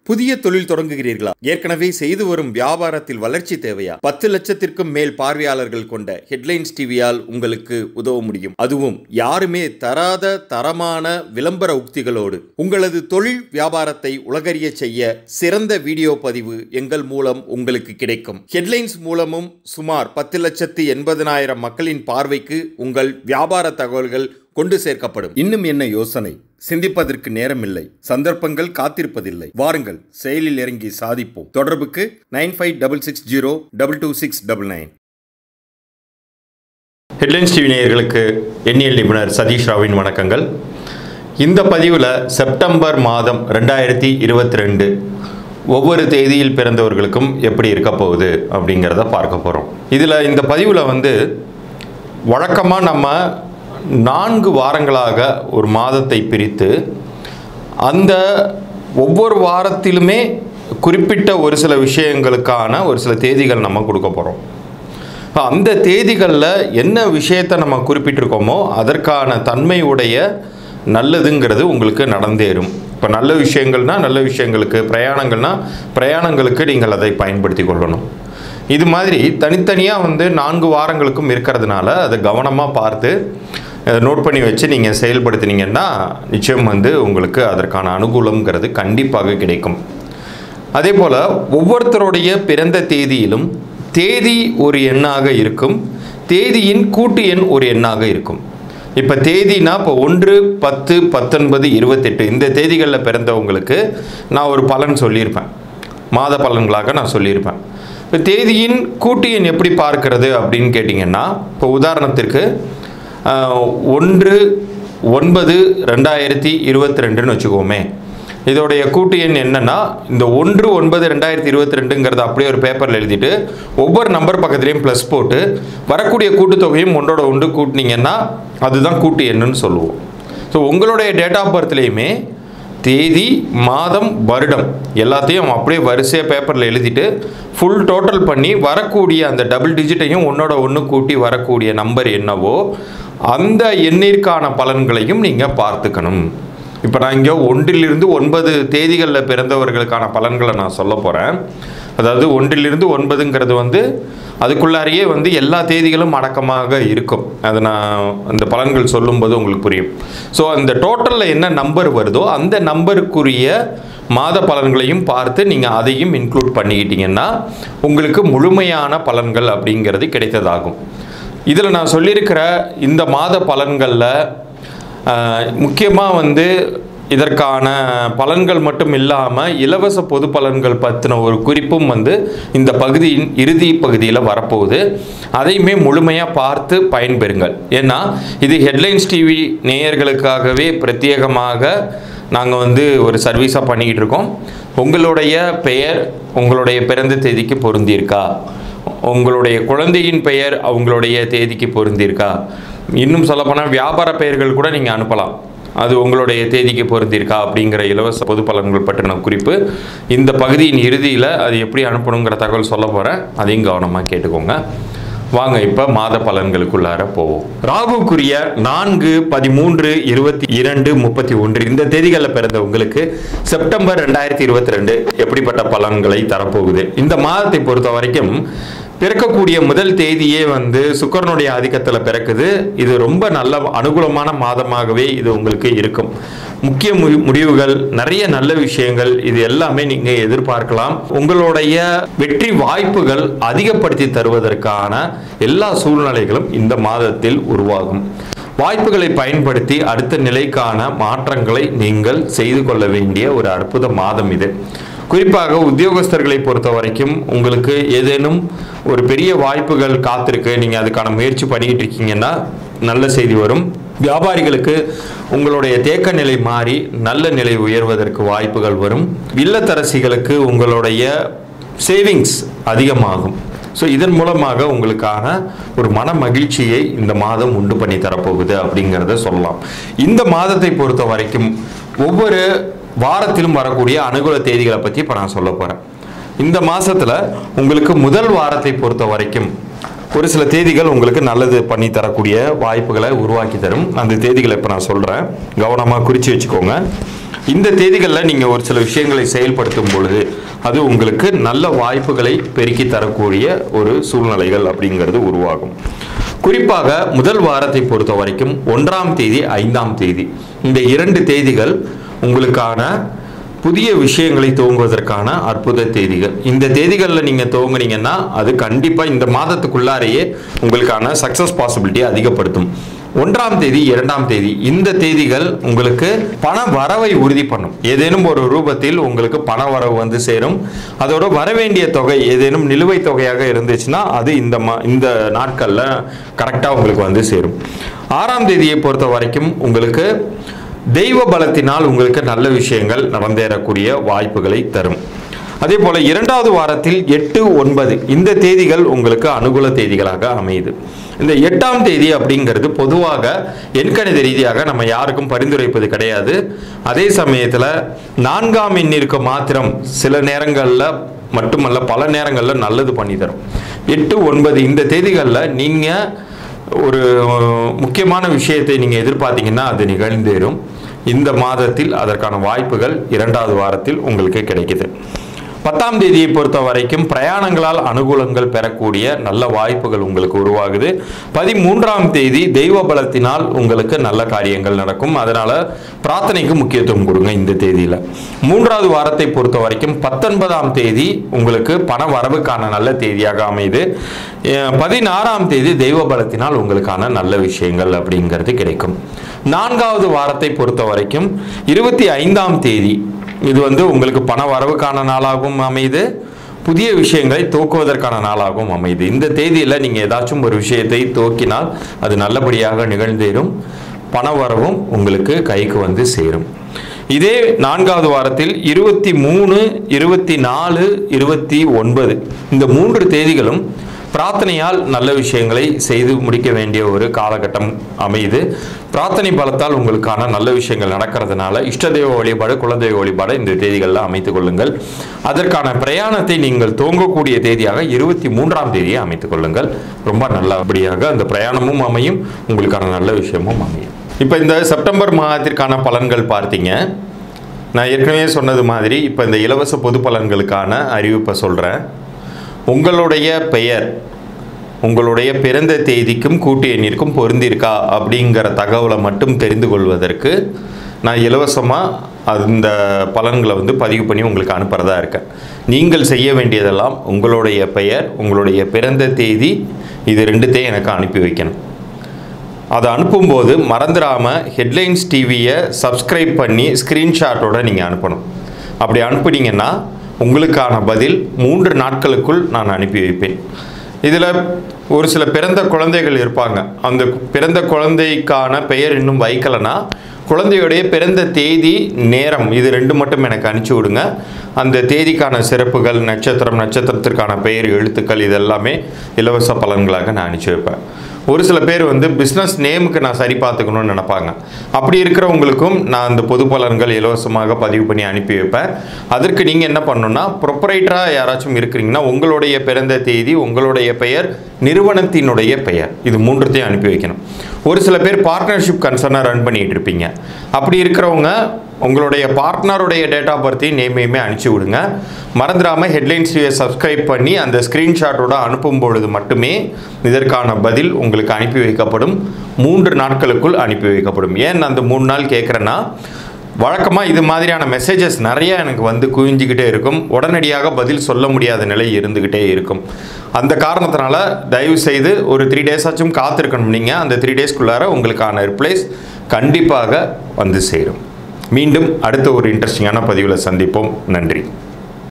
புதிய தொழில் தொடங்குகிறீர்களா ஏற்கனவே செய்து வரும் வியாபாரத்தில் வளர்ச்சி தேவையா பத்து லட்சத்திற்கும் மேல் பார்வையாளர்கள் கொண்ட ஹெட்லைன்ஸ் டிவியால் உங்களுக்கு உதவ முடியும் அதுவும் யாருமே தராத தரமான விளம்பர உக்திகளோடு உங்களது தொழில் வியாபாரத்தை உலகறிய செய்ய சிறந்த வீடியோ பதிவு எங்கள் மூலம் உங்களுக்கு கிடைக்கும் ஹெட்லைன்ஸ் மூலமும் சுமார் பத்து லட்சத்து எண்பதனாயிரம் மக்களின் பார்வைக்கு உங்கள் வியாபார தகவல்கள் கொண்டு சேர்க்கப்படும் இன்னும் என்ன யோசனை சிந்திப்பதற்கு நேரமில்லை சந்தர்ப்பங்கள் காத்திருப்பதில்லை வாருங்கள் செயலில் இறங்கி சாதிப்போம் தொடர்புக்கு nine five double six zero double two six double nine headlines TV நேயர்களுக்கு எண்ணியல் நிபுணர் சதீஷ் ராவின் வணக்கங்கள் இந்த பதிவில் செப்டம்பர் மாதம் ரெண்டாயிரத்தி இருபத்தி ரெண்டு ஒவ்வொரு தேதியில் பிறந்தவர்களுக்கும் எப்படி இருக்க போகுது அப்படிங்கிறத பார்க்க போகிறோம் இதில் இந்த பதிவில் வந்து வழக்கமாக நம்ம நான்கு வாரங்களாக ஒரு மாதத்தை பிரித்து அந்த ஒவ்வொரு வாரத்திலுமே குறிப்பிட்ட ஒரு சில விஷயங்களுக்கான ஒரு சில தேதிகள் நம்ம கொடுக்க போகிறோம் அந்த தேதிகளில் என்ன விஷயத்தை நம்ம குறிப்பிட்டிருக்கோமோ அதற்கான தன்மை உடைய நல்லதுங்கிறது உங்களுக்கு நடந்தேறும் இப்போ நல்ல விஷயங்கள்னா நல்ல விஷயங்களுக்கு பிரயாணங்கள்னா பிரயாணங்களுக்கு நீங்கள் அதை பயன்படுத்தி கொள்ளணும் இது மாதிரி தனித்தனியாக வந்து நான்கு வாரங்களுக்கும் இருக்கிறதுனால அதை கவனமாக பார்த்து அதை நோட் பண்ணி வச்சு நீங்கள் செயல்படுத்தினீங்கன்னா நிச்சயம் வந்து உங்களுக்கு அதற்கான அனுகூலங்கிறது கண்டிப்பாக கிடைக்கும் அதே போல் ஒவ்வொருத்தருடைய பிறந்த தேதியிலும் தேதி ஒரு எண்ணாக இருக்கும் தேதியின் கூட்டு எண் ஒரு எண்ணாக இருக்கும் இப்போ தேதினா இப்போ ஒன்று பத்து பத்தொன்பது இருபத்தெட்டு இந்த தேதிகளில் பிறந்தவங்களுக்கு நான் ஒரு பலன் சொல்லியிருப்பேன் மாத பலன்களாக நான் சொல்லியிருப்பேன் இப்போ தேதியின் கூட்டு எண் எப்படி பார்க்கிறது அப்படின்னு கேட்டிங்கன்னா இப்போ உதாரணத்திற்கு ஆஹ், ஒன்று ஒன்பது ரெண்டாயிரத்தி இருபத்தி ரெண்டுன்னு வச்சுக்கோமே இதோடைய கூட்டு எண் என்னன்னா இந்த ஒன்று ஒன்பது ரெண்டாயிரத்தி இருபத்தி ரெண்டுங்கிறத அப்படியே ஒரு பேப்பரில் எழுதிட்டு ஒவ்வொரு நம்பர் பக்கத்துலேயும் ப்ளஸ் போட்டு வரக்கூடிய கூட்டுத்தொகையும் ஒன்றோட ஒன்று கூட்டினீங்கன்னா அதுதான் கூட்டு எண்ணுன்னு சொல்லுவோம் ஸோ உங்களுடைய டேட் ஆஃப் பர்த்லேயுமே தேதி மாதம் வருடம் எல்லாத்தையும் அப்படியே வரிசையாக பேப்பரில் எழுதிட்டு ஃபுல் டோட்டல் பண்ணி வரக்கூடிய அந்த டபுள் டிஜிட்டையும் ஒன்றோட ஒன்று கூட்டி வரக்கூடிய நம்பர் என்னவோ அந்த எண்ணிற்கான பலன்களையும் நீங்கள் பார்த்துக்கணும் இப்போ நான் இங்கே ஒன்றிலிருந்து ஒன்பது தேதிகளில் பிறந்தவர்களுக்கான பலன்களை நான் சொல்ல போகிறேன் அதாவது ஒன்றிலிருந்து ஒன்பதுங்கிறது வந்து அதுக்குள்ளாரையே வந்து எல்லா தேதிகளும் அடக்கமாக இருக்கும் அது நான் அந்த பலன்கள் சொல்லும்போது உங்களுக்கு புரியும் ஸோ அந்த டோட்டலில் என்ன நம்பர் வருதோ அந்த நம்பருக்குரிய மாத பலன்களையும் பார்த்து நீங்கள் அதையும் இன்க்ளூட் பண்ணிக்கிட்டீங்கன்னா உங்களுக்கு முழுமையான பலன்கள் அப்படிங்கிறது கிடைத்ததாகும் இதில் நான் சொல்லியிருக்கிற இந்த மாத பலன்களில் முக்கியமாக வந்து இதற்கான பலன்கள் மட்டும் இல்லாமல் இலவச பொது பலன்கள் பற்றின ஒரு குறிப்பும் வந்து இந்த பகுதியின் இறுதி பகுதியில் வரப்போகுது அதையுமே முழுமையாக பார்த்து பயன்பெறுங்கள் ஏன்னா இது ஹெட்லைன்ஸ் டிவி நேயர்களுக்காகவே பிரத்யேகமாக நாங்கள் வந்து ஒரு சர்வீஸாக பண்ணிக்கிட்டு இருக்கோம் உங்களுடைய பெயர் உங்களுடைய பிறந்த தேதிக்கு பொருந்தியிருக்கா உங்களுடைய குழந்தையின் பெயர் அவங்களுடைய தேதிக்கு பொருந்தியிருக்கா இன்னும் சொல்லப்போனால் வியாபார பெயர்கள் கூட நீங்கள் அனுப்பலாம் அது உங்களுடைய தேதிக்கு பொருந்திருக்கா அப்படிங்கிற இலவச பொது பலன்கள் பற்றின குறிப்பு இந்த பகுதியின் இறுதியில் அது எப்படி அனுப்பணுங்கிற தகவல் சொல்ல போகிறேன் அதையும் கவனமாக கேட்டுக்கோங்க வாங்க இப்போ மாத பலன்களுக்குள்ளார போவோம் ராகுக்குரிய நான்கு பதிமூன்று இருபத்தி இரண்டு முப்பத்தி ஒன்று இந்த தேதிகளில் பிறந்த உங்களுக்கு செப்டம்பர் ரெண்டாயிரத்தி இருபத்தி ரெண்டு எப்படிப்பட்ட பலன்களை தரப்போகுது இந்த மாதத்தை பொறுத்த வரைக்கும் பிறக்கக்கூடிய முதல் தேதியே வந்து சுக்கரனுடைய ஆதிக்கத்தில் பிறக்குது இது ரொம்ப நல்ல அனுகூலமான மாதமாகவே இது உங்களுக்கு இருக்கும் முக்கிய மு- முடிவுகள் நிறைய நல்ல விஷயங்கள் இது எல்லாமே நீங்க எதிர்பார்க்கலாம் உங்களுடைய வெற்றி வாய்ப்புகள் அதிகப்படுத்தி தருவதற்கான எல்லா சூழ்நிலைகளும் இந்த மாதத்தில் உருவாகும் வாய்ப்புகளை பயன்படுத்தி அடுத்த நிலைக்கான மாற்றங்களை நீங்கள் செய்து கொள்ள வேண்டிய ஒரு அற்புத மாதம் இது குறிப்பாக உத்தியோகஸ்தர்களை பொறுத்த வரைக்கும் உங்களுக்கு ஏதேனும் ஒரு பெரிய வாய்ப்புகள் காத்திருக்கு நீங்கள் அதுக்கான முயற்சி பண்ணிக்கிட்டு இருக்கீங்கன்னா நல்ல செய்தி வரும் வியாபாரிகளுக்கு உங்களுடைய தேக்க நிலை மாறி நல்ல நிலை உயர்வதற்கு வாய்ப்புகள் வரும் இல்லத்தரசிகளுக்கு உங்களுடைய சேவிங்ஸ் அதிகமாகும் ஸோ இதன் மூலமாக உங்களுக்கான ஒரு மன மகிழ்ச்சியை இந்த மாதம் உண்டு பண்ணி தரப்போகுது அப்படிங்கிறத சொல்லலாம் இந்த மாதத்தை பொறுத்த வரைக்கும் ஒவ்வொரு வாரத்திலும் வரக்கூடிய அனுகூல தேதிகளை பற்றி இப்போ நான் சொல்ல போகிறேன் இந்த மாசத்துல உங்களுக்கு முதல் வாரத்தை பொறுத்த வரைக்கும் ஒரு சில தேதிகள் உங்களுக்கு நல்லது பண்ணி தரக்கூடிய வாய்ப்புகளை உருவாக்கி தரும் அந்த தேதிகளை இப்போ நான் சொல்கிறேன் கவனமாக குறித்து வச்சுக்கோங்க இந்த தேதிகளில் நீங்கள் ஒரு சில விஷயங்களை செயல்படுத்தும் பொழுது அது உங்களுக்கு நல்ல வாய்ப்புகளை பெருக்கி தரக்கூடிய ஒரு சூழ்நிலைகள் அப்படிங்கிறது உருவாகும் குறிப்பாக முதல் வாரத்தை பொறுத்த வரைக்கும் ஒன்றாம் தேதி ஐந்தாம் தேதி இந்த இரண்டு தேதிகள் உங்களுக்கான புதிய விஷயங்களை துவங்குவதற்கான அற்புத தேதிகள் இந்த தேதிகளில் நீங்கள் துவங்குனீங்கன்னா அது கண்டிப்பாக இந்த மாதத்துக்குள்ளாரையே உங்களுக்கான சக்ஸஸ் பாசிபிலிட்டியை அதிகப்படுத்தும் ஒன்றாம் தேதி இரண்டாம் தேதி இந்த தேதிகள் உங்களுக்கு பண வரவை உறுதி பண்ணும் ஏதேனும் ஒரு ரூபத்தில் உங்களுக்கு பண வரவு வந்து சேரும் அதோட வரவேண்டிய தொகை ஏதேனும் நிலுவைத் தொகையாக இருந்துச்சுன்னா அது இந்த மா இந்த நாட்களில் கரெக்டாக உங்களுக்கு வந்து சேரும் ஆறாம் தேதியை பொறுத்த வரைக்கும் உங்களுக்கு தெய்வ பலத்தினால் உங்களுக்கு நல்ல விஷயங்கள் நடந்தேறக்கூடிய வாய்ப்புகளை தரும் அதே போல இரண்டாவது வாரத்தில் எட்டு ஒன்பது இந்த தேதிகள் உங்களுக்கு அனுகூல தேதிகளாக அமையுது இந்த எட்டாம் தேதி அப்படிங்கிறது பொதுவாக எண்கணித ரீதியாக நம்ம யாருக்கும் பரிந்துரைப்பது கிடையாது அதே சமயத்தில் நான்காம் எண்ணிற்கு மாத்திரம் சில நேரங்களில் மட்டுமல்ல பல நேரங்களில் நல்லது பண்ணி தரும் எட்டு ஒன்பது இந்த தேதிகளில் நீங்கள் ஒரு முக்கியமான விஷயத்தை நீங்கள் எதிர்பார்த்தீங்கன்னா அது நிகழ்ந்தேறும் இந்த மாதத்தில் அதற்கான வாய்ப்புகள் இரண்டாவது வாரத்தில் உங்களுக்கு கிடைக்குது பத்தாம் தேதியை பொறுத்த வரைக்கும் பிரயாணங்களால் அனுகூலங்கள் பெறக்கூடிய நல்ல வாய்ப்புகள் உங்களுக்கு உருவாகுது பதிமூன்றாம் தேதி தெய்வ பலத்தினால் உங்களுக்கு நல்ல காரியங்கள் நடக்கும் அதனால பிரார்த்தனைக்கு முக்கியத்துவம் கொடுங்க இந்த தேதியில மூன்றாவது வாரத்தை பொறுத்த வரைக்கும் பத்தொன்பதாம் தேதி உங்களுக்கு பண வரவுக்கான நல்ல தேதியாக அமையுது அஹ் பதினாறாம் தேதி தெய்வ பலத்தினால் உங்களுக்கான நல்ல விஷயங்கள் அப்படிங்கிறது கிடைக்கும் நான்காவது வாரத்தை பொறுத்த வரைக்கும் இருபத்தி ஐந்தாம் தேதி இது வந்து உங்களுக்கு பண வரவுக்கான நாளாகவும் அமையுது புதிய விஷயங்களை துவக்குவதற்கான நாளாகவும் அமையுது இந்த தேதியில் நீங்கள் ஏதாச்சும் ஒரு விஷயத்தை துவக்கினால் அது நல்லபடியாக நிகழ்ந்தேறும் பண வரவும் உங்களுக்கு கைக்கு வந்து சேரும் இதே நான்காவது வாரத்தில் இருபத்தி மூணு இருபத்தி நாலு இருபத்தி ஒன்பது இந்த மூன்று தேதிகளும் பிரார்த்தனையால் நல்ல விஷயங்களை செய்து முடிக்க வேண்டிய ஒரு காலகட்டம் அமையுது பிரார்த்தனை பலத்தால் உங்களுக்கான நல்ல விஷயங்கள் நடக்கிறதுனால இஷ்ட தெய்வ வழிபாடு குலதெய்வ வழிபாடு இந்த தேதிகளில் அமைத்துக் கொள்ளுங்கள் அதற்கான பிரயாணத்தை நீங்கள் துவங்கக்கூடிய தேதியாக இருபத்தி மூன்றாம் தேதியை அமைத்துக் கொள்ளுங்கள் ரொம்ப நல்லபடியாக அந்த பிரயாணமும் அமையும் உங்களுக்கான நல்ல விஷயமும் அமையும் இப்போ இந்த செப்டம்பர் மாதத்திற்கான பலன்கள் பார்த்தீங்க நான் ஏற்கனவே சொன்னது மாதிரி இப்போ இந்த இலவச பொது பலன்களுக்கான அறிவிப்பை சொல்கிறேன் உங்களுடைய பெயர் உங்களுடைய பிறந்த தேதிக்கும் கூட்டு எண்ணிற்கும் பொருந்திருக்கா அப்படிங்கிற தகவலை மட்டும் தெரிந்து கொள்வதற்கு நான் இலவசமாக அந்த பலன்களை வந்து பதிவு பண்ணி உங்களுக்கு அனுப்புகிறதா இருக்கேன் நீங்கள் செய்ய வேண்டியதெல்லாம் உங்களுடைய பெயர் உங்களுடைய பிறந்த தேதி இது ரெண்டுத்தையும் எனக்கு அனுப்பி வைக்கணும் அதை அனுப்பும்போது மறந்துடாமல் ஹெட்லைன்ஸ் டிவியை சப்ஸ்கிரைப் பண்ணி ஸ்க்ரீன்ஷாட்டோட நீங்கள் அனுப்பணும் அப்படி அனுப்புனீங்கன்னா உங்களுக்கான பதில் மூன்று நாட்களுக்குள் நான் அனுப்பி வைப்பேன் இதில் ஒரு சில பிறந்த குழந்தைகள் இருப்பாங்க அந்த பிறந்த குழந்தைக்கான பெயர் இன்னும் வைக்கலைன்னா குழந்தையுடைய பிறந்த தேதி நேரம் இது ரெண்டு மட்டும் எனக்கு அனுப்பிச்சி விடுங்க அந்த தேதிக்கான சிறப்புகள் நட்சத்திரம் நட்சத்திரத்திற்கான பெயர் எழுத்துக்கள் இதெல்லாமே இலவச பலன்களாக நான் அனுப்பிச்சி வைப்பேன் ஒரு சில பேர் வந்து பிஸ்னஸ் நேமுக்கு நான் சரி பார்த்துக்கணும்னு நினைப்பாங்க அப்படி இருக்கிறவங்களுக்கும் நான் அந்த பொது பலன்கள் இலவசமாக பதிவு பண்ணி அனுப்பி வைப்பேன் அதற்கு நீங்கள் என்ன பண்ணணும்னா ப்ரொப்பரைட்டராக யாராச்சும் இருக்கிறீங்கன்னா உங்களுடைய பிறந்த தேதி உங்களுடைய பெயர் நிறுவனத்தினுடைய பெயர் இது மூன்றுத்தையும் அனுப்பி வைக்கணும் ஒரு சில பேர் பார்ட்னர்ஷிப் கன்சர்னாக ரன் பண்ணிட்டு இருப்பீங்க அப்படி இருக்கிறவங்க உங்களுடைய பார்ட்னருடைய டேட் ஆஃப் பர்த்தையும் நேமையுமே அனுப்பிச்சி விடுங்க மறந்துடாமல் ஹெட்லைன்ஸ் சப்ஸ்கிரைப் பண்ணி அந்த ஸ்க்ரீன்ஷாட்டோட அனுப்பும் பொழுது மட்டுமே இதற்கான பதில் உங்களுக்கு அனுப்பி வைக்கப்படும் மூன்று நாட்களுக்குள் அனுப்பி வைக்கப்படும் ஏன் நான் அந்த மூணு நாள் கேட்குறேன்னா வழக்கமாக இது மாதிரியான மெசேஜஸ் நிறைய எனக்கு வந்து குவிஞ்சிக்கிட்டே இருக்கும் உடனடியாக பதில் சொல்ல முடியாத நிலை இருந்துக்கிட்டே இருக்கும் அந்த காரணத்தினால தயவு செய்து ஒரு த்ரீ டேஸ் ஆச்சும் காத்திருக்கணும் நீங்கள் அந்த த்ரீ டேஸ்க்குள்ளார உங்களுக்கான ரிப்ளைஸ் கண்டிப்பாக வந்து சேரும் மீண்டும் அடுத்த ஒரு இன்ட்ரெஸ்டிங்கான பதிவில் சந்திப்போம் நன்றி